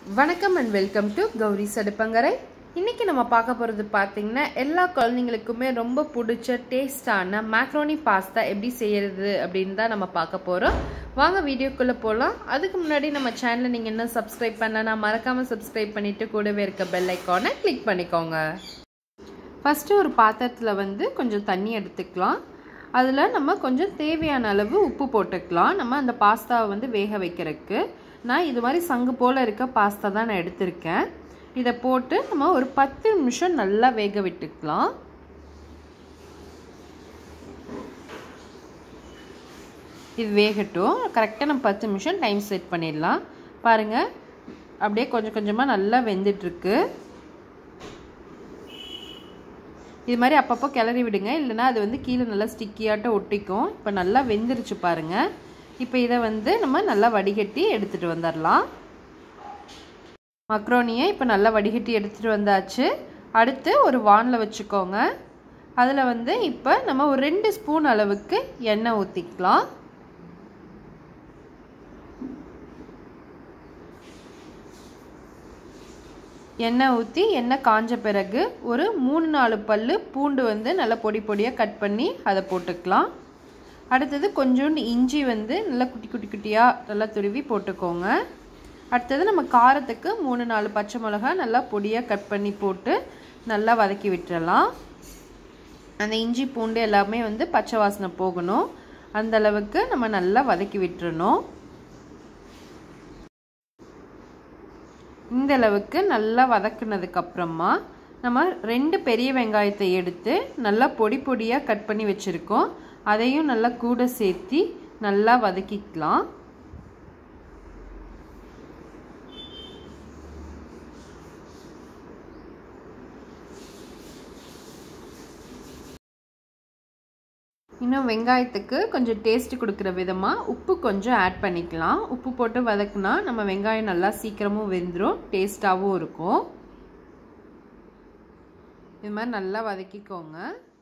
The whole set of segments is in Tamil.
வணக்கம் அண்ட் வெல்கம் டு கௌரி சடுப்பங்கரை இன்னைக்கு நம்ம பார்க்க போகிறது பார்த்தீங்கன்னா எல்லா குழந்தைங்களுக்குமே ரொம்ப பிடிச்ச டேஸ்டான மேக்ரோனி பாஸ்தா எப்படி செய்யறது அப்படின்னு தான் நம்ம பார்க்க போகிறோம் வாங்க வீடியோக்குள்ளே போகலாம் அதுக்கு முன்னாடி நம்ம சேனலை நீங்கள் இன்னும் சப்ஸ்கிரைப் பண்ணலன்னா மறக்காமல் சப்ஸ்கிரைப் பண்ணிவிட்டு கூடவே இருக்க பெல் ஐக்கானை கிளிக் பண்ணிக்கோங்க ஃபஸ்ட்டு ஒரு பாத்திரத்தில் வந்து கொஞ்சம் தண்ணி எடுத்துக்கலாம் அதில் நம்ம கொஞ்சம் தேவையான அளவு உப்பு போட்டுக்கலாம் நம்ம அந்த பாஸ்தாவை வந்து வேக வைக்கிறதுக்கு நான் இது மாதிரி சங்கு போல் இருக்க பாஸ்தா தான் நான் எடுத்திருக்கேன் இதை போட்டு நம்ம ஒரு பத்து நிமிஷம் நல்லா வேக விட்டுக்கலாம் இது வேகட்டும் கரெக்டாக நம்ம பத்து நிமிஷம் டைம் செட் பண்ணிடலாம் பாருங்கள் அப்படியே கொஞ்சம் கொஞ்சமாக நல்லா வெந்துட்டுருக்கு இது மாதிரி அப்பப்போ கிளறி விடுங்க இல்லைனா அது வந்து கீழே நல்லா ஸ்டிக்கியாட்ட ஒட்டிக்கும் இப்போ நல்லா வெந்துருச்சு பாருங்கள் இப்போ இதை வந்து நம்ம நல்லா வடிகட்டி எடுத்துகிட்டு வந்துடலாம் மக்ரோனியை இப்போ நல்லா வடிகட்டி எடுத்துகிட்டு வந்தாச்சு அடுத்து ஒரு வானில் வச்சுக்கோங்க அதில் வந்து இப்போ நம்ம ஒரு ரெண்டு ஸ்பூன் அளவுக்கு எண்ணெய் ஊற்றிக்கலாம் எண்ணெய் ஊற்றி எண்ணெய் காஞ்ச பிறகு ஒரு மூணு நாலு பல் பூண்டு வந்து நல்லா பொடி பொடியாக கட் பண்ணி அதை போட்டுக்கலாம் அடுத்தது கொஞ்சோண்டு இஞ்சி வந்து நல்லா குட்டி குட்டி குட்டியாக நல்லா துருவி போட்டுக்கோங்க அடுத்தது நம்ம காரத்துக்கு மூணு நாலு பச்சை மிளகா நல்லா பொடியாக கட் பண்ணி போட்டு நல்லா வதக்கி விட்டுறலாம் அந்த இஞ்சி பூண்டு எல்லாமே வந்து பச்சை வாசனை போகணும் அந்த அளவுக்கு நம்ம நல்லா வதக்கி விட்டுறணும் இந்த அளவுக்கு நல்லா வதக்குனதுக்கு அப்புறமா நம்ம ரெண்டு பெரிய வெங்காயத்தை எடுத்து நல்லா பொடி பொடியாக கட் பண்ணி வச்சுருக்கோம் அதையும் நல்லா கூட சேர்த்தி நல்லா வதக்கிக்கலாம் இன்னும் வெங்காயத்துக்கு கொஞ்சம் டேஸ்ட் கொடுக்குற விதமாக உப்பு கொஞ்சம் ஆட் பண்ணிக்கலாம் உப்பு போட்டு வதக்குனா நம்ம வெங்காயம் நல்லா சீக்கிரமும் வெந்துடும் டேஸ்ட்டாகவும் இருக்கும் இது மாதிரி நல்லா வதக்கிக்கோங்க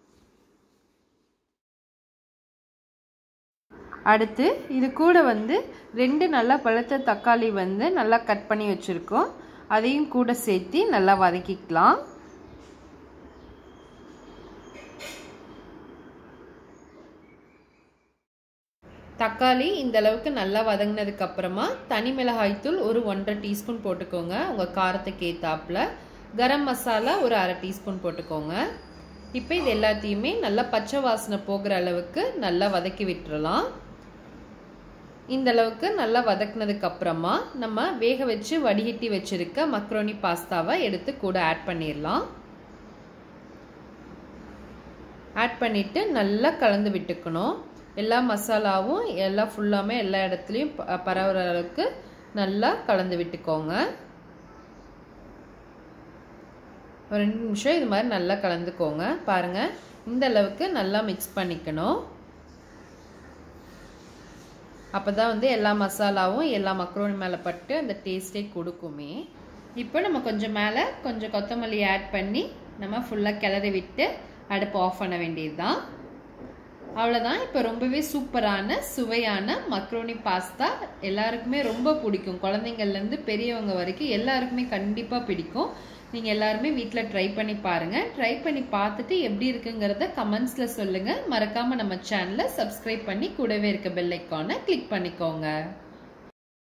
அடுத்து இது கூட வந்து ரெண்டு நல்லா பழுத்த தக்காளி வந்து நல்லா கட் பண்ணி வச்சுருக்கோம் அதையும் கூட சேர்த்து நல்லா வதக்கிக்கலாம் தக்காளி இந்த அளவுக்கு நல்லா வதங்கினதுக்கு அப்புறமா தனி மிளகாய்த்தூள் ஒரு ஒன்றரை டீஸ்பூன் போட்டுக்கோங்க உங்கள் காரத்துக்கு ஏற்றாப்புல கரம் மசாலா ஒரு அரை டீஸ்பூன் போட்டுக்கோங்க இப்போ இது எல்லாத்தையுமே நல்லா பச்சை வாசனை போகிற அளவுக்கு நல்லா வதக்கி விட்டுறலாம் இந்த அளவுக்கு நல்லா வதக்குனதுக்கு அப்புறமா நம்ம வேக வச்சு வடிகட்டி வச்சிருக்க மக்ரோனி பாஸ்தாவை எடுத்து கூட ஆட் பண்ணிடலாம் ஆட் பண்ணிவிட்டு நல்லா கலந்து விட்டுக்கணும் எல்லா மசாலாவும் எல்லாம் ஃபுல்லாமே எல்லா இடத்துலையும் பரவுற அளவுக்கு நல்லா கலந்து விட்டுக்கோங்க ஒரு ரெண்டு நிமிஷம் இது மாதிரி நல்லா கலந்துக்கோங்க பாருங்கள் இந்த அளவுக்கு நல்லா மிக்ஸ் பண்ணிக்கணும் அப்போ தான் வந்து எல்லா மசாலாவும் எல்லா மக்ரோனி மேலே பட்டு அந்த டேஸ்ட்டே கொடுக்குமே இப்போ நம்ம கொஞ்சம் மேலே கொஞ்சம் கொத்தமல்லி ஆட் பண்ணி நம்ம ஃபுல்லாக கிளறி விட்டு அடுப்பு ஆஃப் பண்ண வேண்டியது தான் அவ்வளோதான் இப்போ ரொம்பவே சூப்பரான சுவையான மக்ரோனி பாஸ்தா எல்லாருக்குமே ரொம்ப பிடிக்கும் குழந்தைங்கள்லேருந்து பெரியவங்க வரைக்கும் எல்லாருக்குமே கண்டிப்பாக பிடிக்கும் நீங்கள் எல்லாருமே வீட்டில் ட்ரை பண்ணி பாருங்கள் ட்ரை பண்ணி பார்த்துட்டு எப்படி இருக்குங்கிறத கமெண்ட்ஸில் சொல்லுங்கள் மறக்காமல் நம்ம சேனலை சப்ஸ்கிரைப் பண்ணி கூடவே இருக்க பெல் ஐக்கானை கிளிக் பண்ணிக்கோங்க